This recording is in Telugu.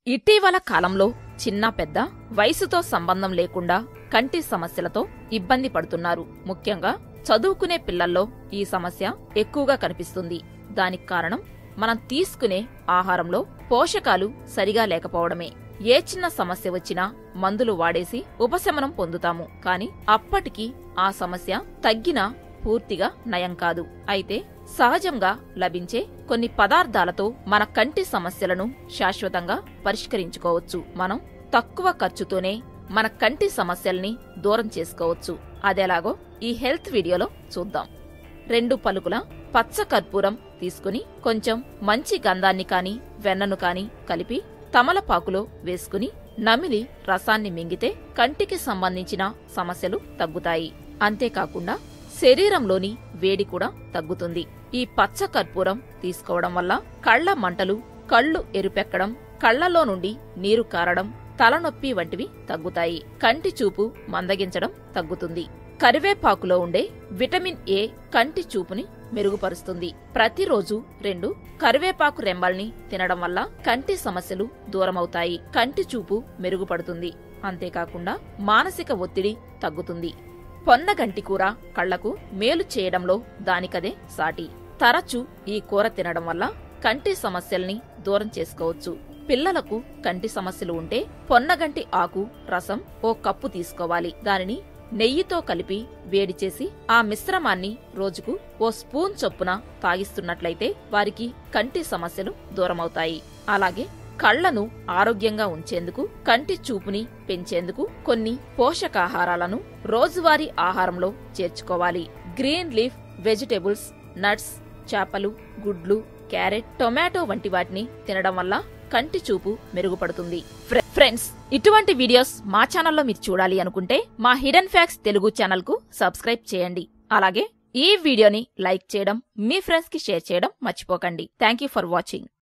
ఇటీవల కాలంలో చిన్న పెద్ద వయసుతో సంబంధం లేకుండా కంటి సమస్యలతో ఇబ్బంది పడుతున్నారు ముఖ్యంగా చదువుకునే పిల్లల్లో ఈ సమస్య ఎక్కువగా కనిపిస్తుంది దానికి కారణం మనం తీసుకునే ఆహారంలో పోషకాలు సరిగా లేకపోవడమే ఏ చిన్న సమస్య వచ్చినా మందులు వాడేసి ఉపశమనం పొందుతాము కాని అప్పటికి ఆ సమస్య తగ్గినా పూర్తిగా నయం కాదు అయితే సహజంగా లభించే కొన్ని పదార్థాలతో మన కంటి సమస్యలను శాశ్వతంగా పరిష్కరించుకోవచ్చు మనం తక్కువ ఖర్చుతోనే మన కంటి సమస్యల్ని దూరం చేసుకోవచ్చు అదెలాగో ఈ హెల్త్ వీడియోలో చూద్దాం రెండు పలుకుల పచ్చ కర్పూరం తీసుకుని కొంచెం మంచి గంధాన్ని కాని వెన్నను కాని కలిపి తమలపాకులో వేసుకుని నమిలి రసాన్ని మింగితే కంటికి సంబంధించిన సమస్యలు తగ్గుతాయి అంతేకాకుండా శరీరంలోని వేడి కూడా తగ్గుతుంది ఈ పచ్చ కర్పూరం తీసుకోవడం వల్ల కళ్ల మంటలు కళ్ళు ఎరుపెక్కడం కళ్లలో నుండి నీరు కారడం తలనొప్పి వంటివి తగ్గుతాయి కంటి చూపు మందగించడం తగ్గుతుంది కరివేపాకులో ఉండే విటమిన్ ఏ కంటి చూపుని మెరుగుపరుస్తుంది ప్రతిరోజు రెండు కరివేపాకు రెమ్మల్ని తినడం వల్ల కంటి సమస్యలు దూరమవుతాయి కంటి చూపు మెరుగుపడుతుంది అంతేకాకుండా మానసిక ఒత్తిడి తగ్గుతుంది పొన్నగంటి కూర కళ్లకు మేలు చేయడంలో దానికదే సాటి తరచు ఈ కూర తినడం వల్ల కంటి సమస్యల్ని దూరం చేసుకోవచ్చు పిల్లలకు కంటి సమస్యలు ఉంటే పొన్నగంటి ఆకు రసం ఓ కప్పు తీసుకోవాలి దానిని నెయ్యితో కలిపి వేడి చేసి ఆ మిశ్రమాన్ని రోజుకు ఓ స్పూన్ చొప్పున తాగిస్తున్నట్లయితే వారికి కంటి సమస్యలు దూరమవుతాయి అలాగే కళ్లను ఆరోగ్యంగా ఉంచేందుకు కంటి చూపుని పెంచేందుకు కొన్ని పోషకాహారాలను రోజువారీ ఆహారంలో చేర్చుకోవాలి గ్రీన్ లీఫ్ వెజిటేబుల్స్ నట్స్ చేపలు గుడ్లు క్యారెట్ టొమాటో వంటి వాటిని తినడం వల్ల కంటి చూపు మెరుగుపడుతుంది ఫ్రె- ఫ్రెండ్స్ ఇటువంటి వీడియోస్ మా ఛానల్లో మీరు చూడాలి అనుకుంటే మా హిడెన్ ఫ్యాక్స్ తెలుగు ఛానల్ కు సబ్స్క్రైబ్ చేయండి అలాగే ఈ వీడియోని లైక్ చేయడం మీ ఫ్రెండ్స్ కి షేర్ చేయడం మర్చిపోకండి థ్యాంక్ యూ ఫర్ వాచింగ్